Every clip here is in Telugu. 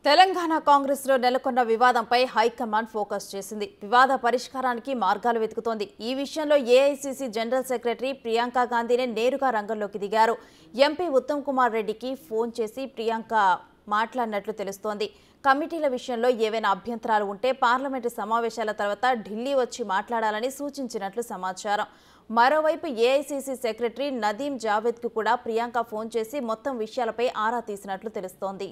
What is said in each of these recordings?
తెలంగాణ కాంగ్రెస్ లో నెలకొన్న వివాదంపై హైకమాండ్ ఫోకస్ చేసింది వివాద పరిష్కారానికి మార్గాలు వెతుకుతోంది ఈ విషయంలో ఏఐసీసీ జనరల్ సెక్రటరీ ప్రియాంక గాంధీనే నేరుగా రంగంలోకి దిగారు ఎంపీ ఉత్తమ్ కుమార్ రెడ్డికి ఫోన్ చేసి ప్రియాంక మాట్లాడినట్లు తెలుస్తోంది కమిటీల విషయంలో ఏవైనా అభ్యంతరాలు ఉంటే పార్లమెంటు సమావేశాల తర్వాత ఢిల్లీ వచ్చి మాట్లాడాలని సూచించినట్లు సమాచారం మరోవైపు ఏఐసీసీ సెక్రటరీ నదీం జావేద్కు కూడా ప్రియాంక ఫోన్ చేసి మొత్తం విషయాలపై ఆరా తీసినట్లు తెలుస్తోంది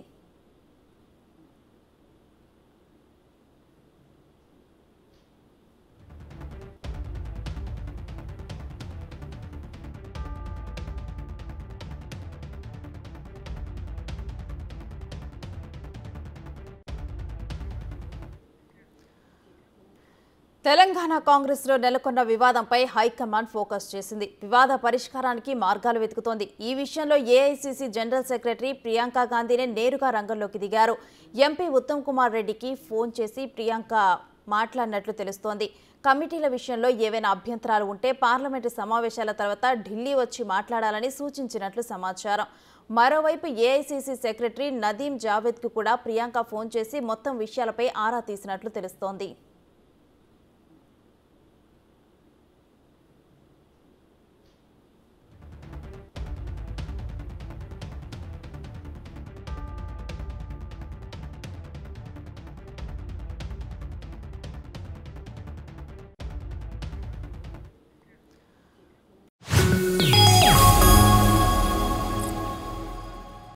తెలంగాణ కాంగ్రెస్ లో నెలకొన్న వివాదంపై హైకమాండ్ ఫోకస్ చేసింది వివాద పరిష్కారానికి మార్గాలు వెతుకుతోంది ఈ విషయంలో ఏఐసీసీ జనరల్ సెక్రటరీ ప్రియాంక గాంధీనే నేరుగా రంగంలోకి దిగారు ఎంపీ ఉత్తమ్ కుమార్ రెడ్డికి ఫోన్ చేసి ప్రియాంక మాట్లాడినట్లు తెలుస్తోంది కమిటీల విషయంలో ఏవైనా అభ్యంతరాలు ఉంటే పార్లమెంటు సమావేశాల తర్వాత ఢిల్లీ వచ్చి మాట్లాడాలని సూచించినట్లు సమాచారం మరోవైపు ఏఐసీసీ సెక్రటరీ నదీం జావేద్కు కూడా ప్రియాంక ఫోన్ చేసి మొత్తం విషయాలపై ఆరా తీసినట్లు తెలుస్తోంది